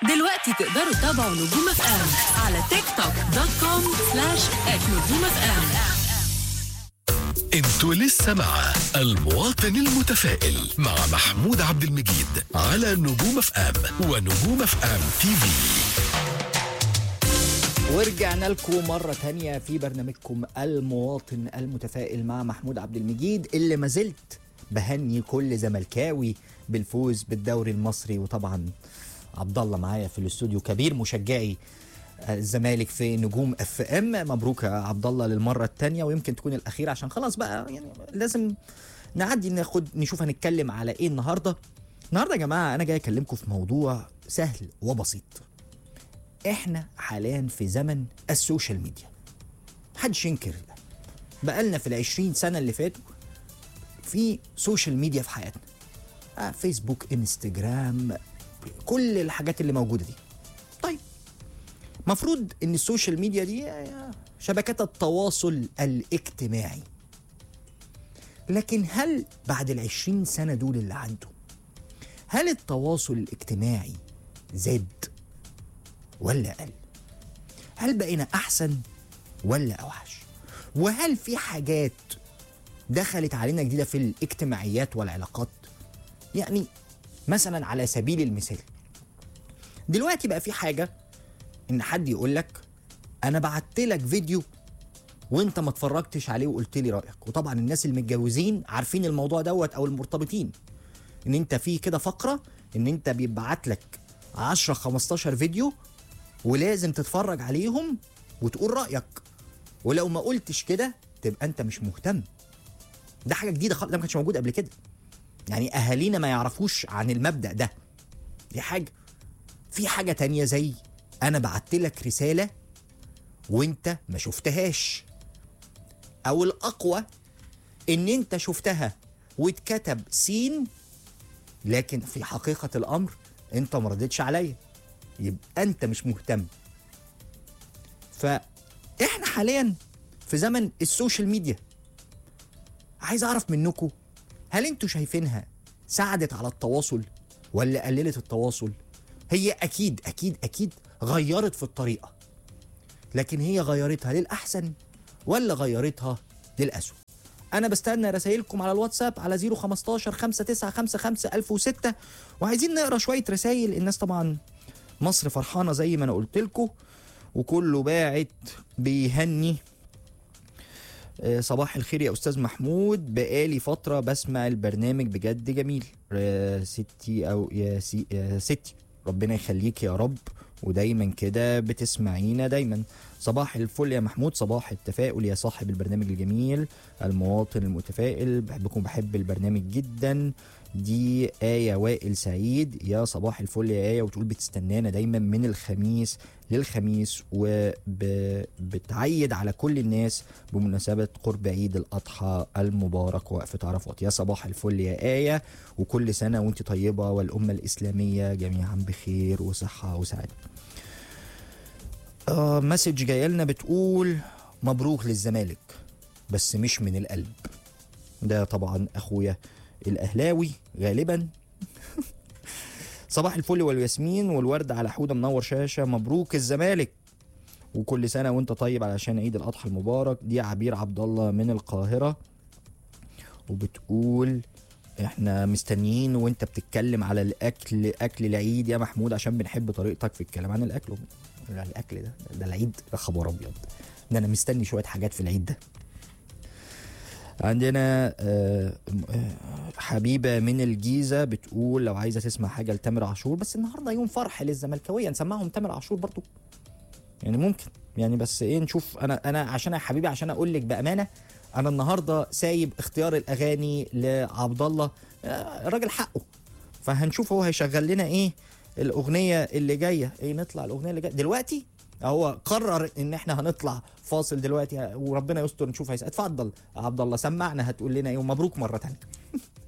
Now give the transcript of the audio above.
دلوقتي تقدروا تتابعوا نجوم اف ام على تيك توك دوت كوم سلاش نجوم اف ام انتوا لسه مع المواطن المتفائل مع محمود عبد المجيد على نجوم اف ام ونجوم اف ام تي في ورجعنا لكم مرة تانية في برنامجكم المواطن المتفائل مع محمود عبد المجيد اللي ما زلت بهني كل زملكاوي بالفوز بالدوري المصري وطبعا عبد الله معايا في الاستوديو كبير مشجعي الزمالك في نجوم اف ام مبروك يا عبد الله للمرة التانية ويمكن تكون الأخيرة عشان خلاص بقى يعني لازم نعدي ناخد نشوف هنتكلم على ايه النهارده النهارده يا جماعة أنا جاي أكلمكم في موضوع سهل وبسيط احنا حاليا في زمن السوشيال ميديا محدش ينكر ده بقالنا في العشرين سنة اللي فاتوا في سوشيال ميديا في حياتنا آه فيسبوك انستجرام كل الحاجات اللي موجودة دي طيب مفروض ان السوشيال ميديا دي آه، شبكات التواصل الاجتماعي لكن هل بعد العشرين سنة دول اللي عدوا هل التواصل الاجتماعي زاد ولا قل هل بقينا احسن ولا اوحش وهل في حاجات دخلت علينا جديده في الاجتماعيات والعلاقات يعني مثلا على سبيل المثال دلوقتي بقى في حاجه ان حد يقول لك انا بعت لك فيديو وانت ما اتفرجتش عليه وقلت لي رايك وطبعا الناس المتجوزين عارفين الموضوع دوت او المرتبطين ان انت في كده فقره ان انت بيبعت لك 10 15 فيديو ولازم تتفرج عليهم وتقول رايك ولو ما قلتش كده تبقى انت مش مهتم ده حاجه جديده خالص ده ما كانش موجود قبل كده يعني اهالينا ما يعرفوش عن المبدا ده دي حاجه في حاجه تانية زي انا بعت لك رساله وانت ما شفتهاش او الاقوى ان انت شفتها واتكتب سين لكن في حقيقه الامر انت ما ردتش عليا يبقى انت مش مهتم فاحنا حاليا في زمن السوشيال ميديا عايز اعرف منكم هل انتوا شايفينها ساعدت على التواصل ولا قللت التواصل هي اكيد اكيد اكيد غيرت في الطريقه لكن هي غيرتها للاحسن ولا غيرتها للاسوء انا بستنى رسائلكم على الواتساب على 015 5955 1006 وعايزين نقرا شويه رسائل الناس طبعا مصر فرحانه زي ما انا قلت لكم وكله باعت بيهني آه، صباح الخير يا استاذ محمود بقالي فتره بسمع البرنامج بجد جميل آه، ستي او يا, سي يا ستي ربنا يخليك يا رب ودايما كده بتسمعينا دايما صباح الفل يا محمود صباح التفاؤل يا صاحب البرنامج الجميل المواطن المتفائل بحبكم بحب البرنامج جدا دي آية وائل سعيد يا صباح الفل يا آية وتقول بتستنانا دايما من الخميس للخميس وبتعيد على كل الناس بمناسبة قرب عيد الأضحى المبارك وقفة عرفات يا صباح الفل يا آية وكل سنة وانت طيبة والأمة الإسلامية جميعا بخير وصحة وسعادة آه مسج جايه لنا بتقول مبروك للزمالك بس مش من القلب ده طبعا اخويا الاهلاوي غالبا صباح الفل والياسمين والورد على حوده منور شاشه مبروك الزمالك وكل سنه وانت طيب علشان عيد الاضحى المبارك دي عبير عبد الله من القاهره وبتقول احنا مستنيين وانت بتتكلم على الاكل اكل العيد يا محمود عشان بنحب طريقتك في الكلام عن الاكل يعني الاكل ده ده العيد يا خبر ابيض ده انا مستني شويه حاجات في العيد ده عندنا آه، آه، حبيبه من الجيزه بتقول لو عايزه تسمع حاجه لتامر عاشور بس النهارده يوم فرح للزملكاويه نسمعهم تامر عاشور برضو يعني ممكن يعني بس ايه نشوف انا انا عشان يا حبيبي عشان اقول لك بامانه انا النهارده سايب اختيار الاغاني لعبد الله آه، الراجل حقه فهنشوف هو هيشغل لنا ايه الاغنيه اللي جايه ايه نطلع الاغنيه اللي جايه دلوقتي هو قرر ان احنا هنطلع فاصل دلوقتي وربنا يستر نشوف هيس اتفضل يا عبد الله سمعنا هتقول لنا ايه ومبروك مره تانية